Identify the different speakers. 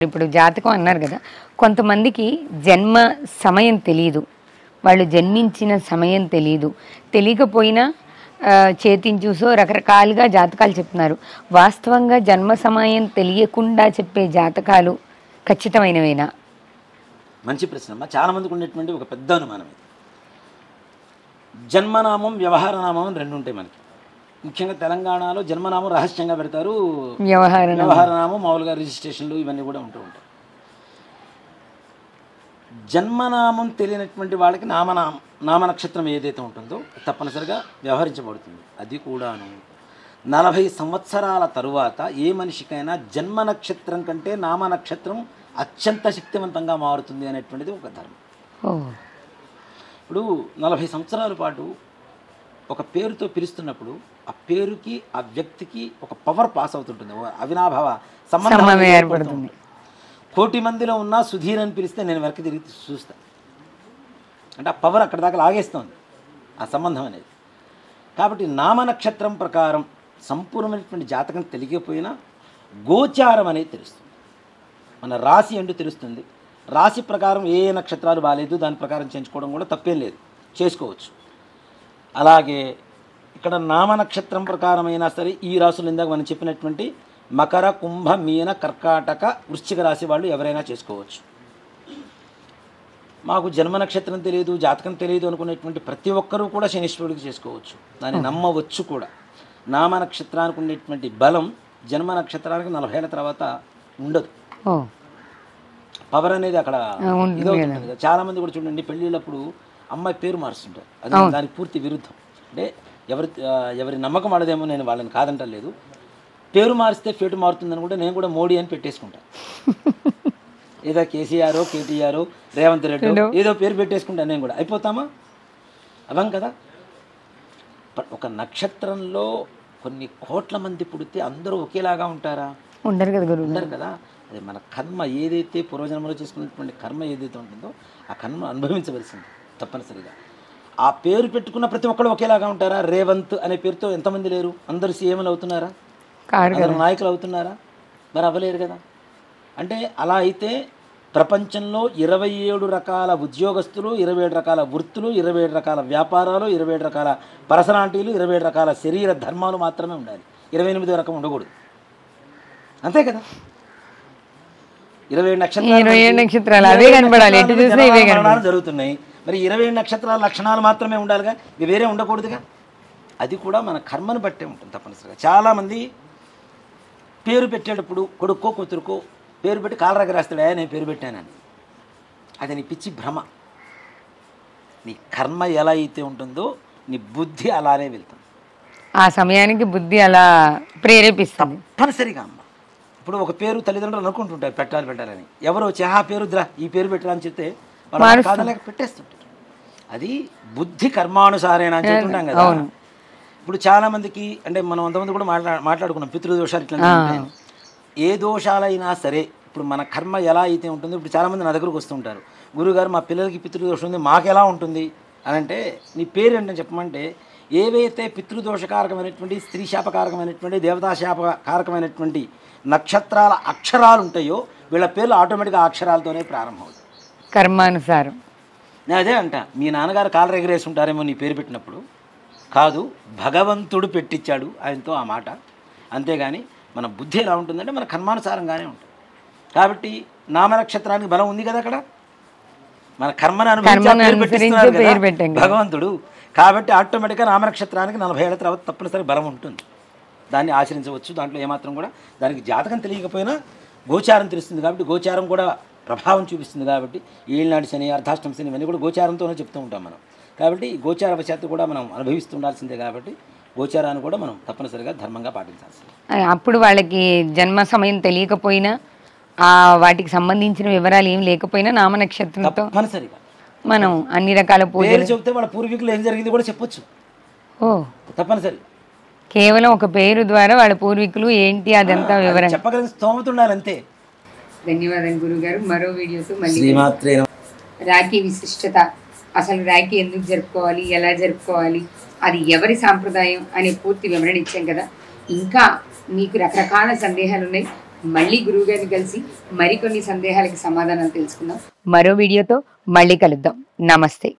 Speaker 1: ఇప్పుడు జాతకం అన్నారు కదా కొంతమందికి జన్మ సమయం తెలియదు వాళ్ళు జన్మించిన సమయం తెలియదు తెలియకపోయినా ఆ, చేతిని చూసో రకరకాలుగా జాతకాలు చెప్తున్నారు వాస్తవంగా జన్మ సమయం తెలియకుండా చెప్పే జాతకాలు ఖచ్చితమైనవేనా
Speaker 2: మంచి ప్రశ్న అమ్మా చాలా మందికి ఉండేటువంటి ఒక పెద్ద అనుమానం ఇది జన్మనామం వ్యవహార నామం అని రెండు ఉంటాయి మనకి ముఖ్యంగా తెలంగాణలో జన్మనామం రహస్యంగా పెడతారు
Speaker 1: వ్యవహార
Speaker 2: వ్యవహార నామం మామూలుగా రిజిస్ట్రేషన్లు ఇవన్నీ కూడా ఉంటూ ఉంటాయి జన్మనామం తెలియనటువంటి వాళ్ళకి నామనామం నామ నక్షత్రం ఏదైతే ఉంటుందో తప్పనిసరిగా వ్యవహరించబడుతుంది అది కూడాను నలభై సంవత్సరాల తరువాత ఏ మనిషికైనా జన్మ నక్షత్రం కంటే నామ నక్షత్రం అత్యంత శక్తివంతంగా మారుతుంది అనేటువంటిది ఒక ధర్మం
Speaker 1: ఓ
Speaker 2: ఇప్పుడు నలభై సంవత్సరాల పాటు ఒక పేరుతో పిలుస్తున్నప్పుడు ఆ పేరుకి ఆ వ్యక్తికి ఒక పవర్ పాస్ అవుతుంటుంది ఒక అవినాభావ సంబంధం
Speaker 1: సంబంధం
Speaker 2: అనేది
Speaker 1: ఏర్పడుతుంది.
Speaker 2: ఏర్పడుతూ కోటి మందిలో ఉన్న సుధీర్ అని పిలిస్తే నేను వెనక్కి తిరిగి చూస్తా అంటే ఆ పవర్ అక్కడ దాకా లాగేస్తోంది ఆ సంబంధం అనేది కాబట్టి నామ నక్షత్రం ప్రకారం సంపూర్ణమైనటువంటి జాతకం తెలియకపోయినా గోచారం అనేది తెలుస్తుంది మన రాశి అంటూ తెలుస్తుంది రాశి ప్రకారం ఏ ఏ నక్షత్రాలు బాగాలేదు దాని ప్రకారం చేయించుకోవడం కూడా తప్పేం లేదు చేసుకోవచ్చు అలాగే ఇక్కడ నామ నక్షత్రం ప్రకారం అయినా సరే ఈ రాసులు ఇందాక మనం చెప్పినటువంటి మకర కుంభ మీన కర్కాటక వృశ్చిక రాశి వాళ్ళు ఎవరైనా చేసుకోవచ్చు మాకు జన్మ నక్షత్రం తెలియదు జాతకం తెలియదు అనుకునేటువంటి ప్రతి ఒక్కరూ కూడా శనీశ్వరుడికి చేసుకోవచ్చు దాన్ని నమ్మవచ్చు కూడా నామ నక్షత్రానికి ఉండేటువంటి బలం జన్మ నక్షత్రానికి నలభై ఏళ్ళ తర్వాత ఉండదు
Speaker 1: ఓ
Speaker 2: పవర్ అనేది అక్కడ
Speaker 1: ఆ, ఉంటుంది
Speaker 2: ఇదవుతుంది కదా చాలా మంది కూడా చూడండి పెళ్ళిళ్ళప్పుడు అమ్మాయి పేరు మారుస్తుంటారు అది దానికి పూర్తి విరుద్ధం అంటే ఎవరి ఆ, ఎవరి నమ్మకం వాళ్ళదేమో నేను వాళ్ళని కాదంటలేదు పేరు మారిస్తే ఫేటు మారుతుందని కూడా నేను కూడా మోడీ అని పెట్టేసుకుంటాను ఏదో కేసీఆర్ కేటీఆర్ రేవంత్ రెడ్డి ఏదో పేరు పెట్టేసుకుంటాను నేను కూడా అయిపోతామా అవం కదా ప- ఒక నక్షత్రంలో కొన్ని కోట్ల మంది పుడితే అందరూ ఒకేలాగా ఉంటారా
Speaker 1: ఉండరు కదా గురువు
Speaker 2: ఉంటారు కదా అది మన కర్మ ఏదైతే పూర్వజన్మలో చేసుకున్నటువంటి కర్మ ఏదైతే ఉంటుందో ఆ కర్మ అనుభవించవలసింది తప్పనిసరిగా ఆ పేరు పెట్టుకున్న ప్రతి ఒక్కరు ఒకేలాగా ఉంటారా రేవంత్ అనే పేరుతో ఎంతమంది లేరు అందరూ సీఎంలు అవుతున్నారా
Speaker 1: కారు
Speaker 2: అందరూ నాయకులు అవుతున్నారా మరి అవ్వలేరు కదా అంటే అలా అయితే ప్రపంచంలో ఇరవై ఏడు రకాల ఉద్యోగస్తులు ఇరవై ఏడు రకాల వృత్తులు ఇరవై ఏడు రకాల వ్యాపారాలు ఇరవై ఏడు రకాల పర్సనాలిటీలు ఇరవై ఏడు రకాల శరీర ధర్మాలు మాత్రమే ఉండాలి ఇరవై ఎనిమిదో రకం ఉండకూడదు అంతే కదా ఇరవై ఏడు నక్షత్రాలు
Speaker 1: ఇరవై ఏడు
Speaker 2: మనకి-
Speaker 1: నక్షత్రాలు అవే
Speaker 2: ఇరవై ఏడు
Speaker 1: కనబడాలి. ఎటు
Speaker 2: నక్షత్రాలు
Speaker 1: చూసినా ఇవే
Speaker 2: జనన
Speaker 1: కనబడాలి.
Speaker 2: మరణాలు జరుగుతున్నాయి మరి ఇరవై ఏడు నక్షత్రాల లక్షణాలు మాత్రమే ఉండాలిగా ఇవి వేరే ఉండకూడదుగా అది కూడా మన కర్మను బట్టే ఉంటుంది తప్పనిసరిగా చాలామంది పేరు పెట్టేటప్పుడు కొడుక్కో కూతురుకో పేరు పెట్టి కాలరగ రాస్తాడా నేను పేరు పెట్టానని అది నీ పిచ్చి భ్రమ నీ కర్మ ఎలా అయితే ఉంటుందో నీ బుద్ధి అలానే వెళ్తుంది
Speaker 1: ఆ సమయానికి బుద్ధి అలా ప్రేరేపిస్తుంది
Speaker 2: తప్పనిసరిగా అమ్మ ఇప్పుడు ఒక పేరు తల్లిదండ్రులు అనుకుంటుంటారు పెట్టాలి పెట్టాలని ఎవరో వచ్చి ఆ పేరు వద్దురా ఈ పేరు పెట్టాలని చెప్తే వాళ్ళు కాదలేక పెట్టేస్తుంటారు అది బుద్ధి కర్మానుసారేణ అని చెప్తుంటాం కదా ఇప్పుడు చాలా మందికి అంటే మనం అంతమంది కూడా మాట్లా మాట్లాడుకున్నాం పితృదోషాలు ఇట్లా ఉంటాయి. ఏ దోషాలైనా సరే ఇప్పుడు మన కర్మ ఎలా అయితే ఉంటుందో ఇప్పుడు చాలా మంది నా దగ్గరకు వస్తుంటారు గురుగారు మా పిల్లలకి పితృదోషం ఉంది మాకు ఎలా ఉంటుంది అని అంటే నీ పేరు ఏంటని చెప్పమంటే ఏవైతే పితృదోషకారకమైనటువంటి స్త్రీ శాపకారకమైనటువంటి దేవతాశాప కారకమైనటువంటి నక్షత్రాల అక్షరాలు ఉంటాయో వీళ్ళ పేర్లు ఆటోమేటిక్గా ఆ అక్షరాలతోనే ప్రారంభమవుతాయి
Speaker 1: కర్మానుసారం
Speaker 2: నేను అదే అంట మీ నాన్నగారు కాలర్ ఎగరేసి ఉంటారేమో నీ పేరు పెట్టినప్పుడు కాదు భగవంతుడు పెట్టించాడు ఆయనతో ఆ మాట అంతేగాని మన బుద్ధి ఎలా ఉంటుందంటే మన కర్మానుసారంగానే ఉంటుంది కాబట్టి నామ నక్షత్రానికి బలం ఉంది కదా అక్కడ మన కర్మను అనుభవించి ఆ
Speaker 1: కర్మను
Speaker 2: పేరు
Speaker 1: అనుసరించి
Speaker 2: పెట్టిస్తున్నాడు కదా
Speaker 1: పేరు పెట్టాం కదా.
Speaker 2: భగవంతుడు కాబట్టి ఆటోమేటిక్గా నామ నక్షత్రానికి నలభై ఏళ్ళ తర్వాత తప్పనిసరి బలం ఉంటుంది దాన్ని ఆచరించవచ్చు దాంట్లో ఏమాత్రం కూడా దానికి జాతకం తెలియకపోయినా గోచారం తెలుస్తుంది కాబట్టి గోచారం కూడా ప్రభావం చూపిస్తుంది కాబట్టి ఏళ్ళనాటి శని అర్ధాష్టమ శని ఇవన్నీ కూడా గోచారంతోనే చెప్తూ ఉంటాం మనం కాబట్టి ఈ గోచార వశాత్తు కూడా మనం అనుభవిస్తూ ఉండాల్సిందే కాబట్టి గోచారాన్ని కూడా మనం తప్పనిసరిగా ధర్మంగా పాటించాల్సింది
Speaker 1: ఆ, అప్పుడు వాళ్ళకి జన్మ సమయం తెలియకపోయినా ఆ వాటికి సంబంధించిన వివరాలు ఏం లేకపోయినా నామ నక్షత్రంతో
Speaker 2: తప్పనిసరిగా
Speaker 1: మనం అన్ని రకాల పూజలు
Speaker 2: పేరు చెబితే వాళ్ళ పూర్వీకులు ఏం జరిగింది కూడా చెప్పొచ్చు
Speaker 1: ఓ
Speaker 2: తప్పనిసరి
Speaker 1: కేవలం ఒక పేరు ద్వారా వాళ్ళ పూర్వీకులు ఏంటి అదంతా వివరం
Speaker 2: చెప్పగలిగిన స్తోమత ఉండాలి అంతే
Speaker 1: ధన్యవాదాలు గురుగారు మరో వీడియోతో మళ్ళీ
Speaker 2: శ్రీమాత్రే నమః.
Speaker 1: రాఖీ విశిష్టత అసలు రాఖీ ఎందుకు జరుపుకోవాలి ఎలా జరుపుకోవాలి అది ఎవరి సాంప్రదాయం అనే పూర్తి వివరణ ఇచ్చాం కదా ఇంకా మీకు రకరకాల సందేహాలు ఉన్నాయి మళ్ళీ గురువు గారిని కలిసి మరికొన్ని సందేహాలకి సమాధానాలు తెలుసుకుందాం మరో వీడియోతో మళ్ళీ కలుద్దాం నమస్తే